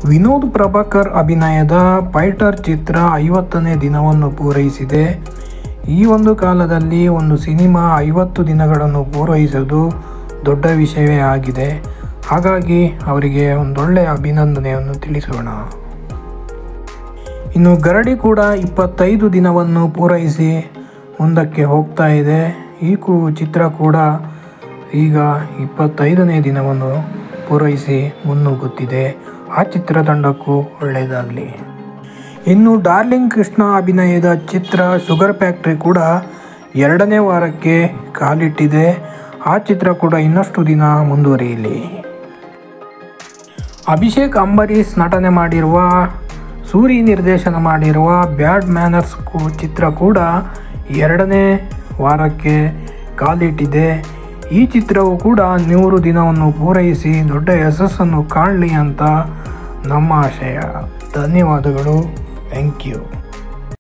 ವಿನೋದ್ ಪ್ರಭಾಕರ್ ಅಭಿನಯದ ಫೈಟರ್ ಚಿತ್ರ ಐವತ್ತನೇ ದಿನವನ್ನು ಪೂರೈಸಿದೆ ಈ ಒಂದು ಕಾಲದಲ್ಲಿ ಒಂದು ಸಿನಿಮಾ ಐವತ್ತು ದಿನಗಳನ್ನು ಪೂರೈಸೋದು ದೊಡ್ಡ ವಿಷಯವೇ ಆಗಿದೆ ಹಾಗಾಗಿ ಅವರಿಗೆ ಒಂದೊಳ್ಳೆಯ ಅಭಿನಂದನೆಯನ್ನು ತಿಳಿಸೋಣ ಇನ್ನು ಗರಡಿ ಕೂಡ ಇಪ್ಪತ್ತೈದು ದಿನವನ್ನು ಪೂರೈಸಿ ಮುಂದಕ್ಕೆ ಹೋಗ್ತಾ ಇದೆ ಈ ಕು ಚಿತ್ರ ಕೂಡ ಈಗ ಇಪ್ಪತ್ತೈದನೇ ದಿನವನ್ನು ಪೂರೈಸಿ ಮುನ್ನುಗ್ಗುತ್ತಿದೆ ಆ ಚಿತ್ರತಂಡಕ್ಕೂ ಒಳ್ಳೆಯದಾಗಲಿ ಇನ್ನು ಡಾರ್ಲಿಂಗ್ ಕೃಷ್ಣ ಅಭಿನಯದ ಚಿತ್ರ ಶುಗರ್ ಫ್ಯಾಕ್ಟ್ರಿ ಕೂಡ ಎರಡನೇ ವಾರಕ್ಕೆ ಕಾಲಿಟ್ಟಿದೆ ಆ ಚಿತ್ರ ಕೂಡ ಇನ್ನಷ್ಟು ದಿನ ಮುಂದುವರಿಯಲಿ ಅಭಿಷೇಕ್ ಅಂಬರೀಷ್ ನಟನೆ ಮಾಡಿರುವ ಸೂರಿ ನಿರ್ದೇಶನ ಮಾಡಿರುವ ಬ್ಯಾಡ್ ಮ್ಯಾನರ್ಸ್ ಕು- ಚಿತ್ರ ಕೂಡ ಎರಡನೇ ವಾರಕ್ಕೆ ಕಾಲಿಟ್ಟಿದೆ ಈ ಚಿತ್ರವು ಕೂಡ ನೂರು ದಿನವನ್ನು ಪೂರೈಸಿ ದೊಡ್ಡ ಯಶಸ್ಸನ್ನು ಕಾಣಲಿ ಅಂತ ನಮ್ಮ ಆಶಯ ಧನ್ಯವಾದಗಳು ಥ್ಯಾಂಕ್ ಯು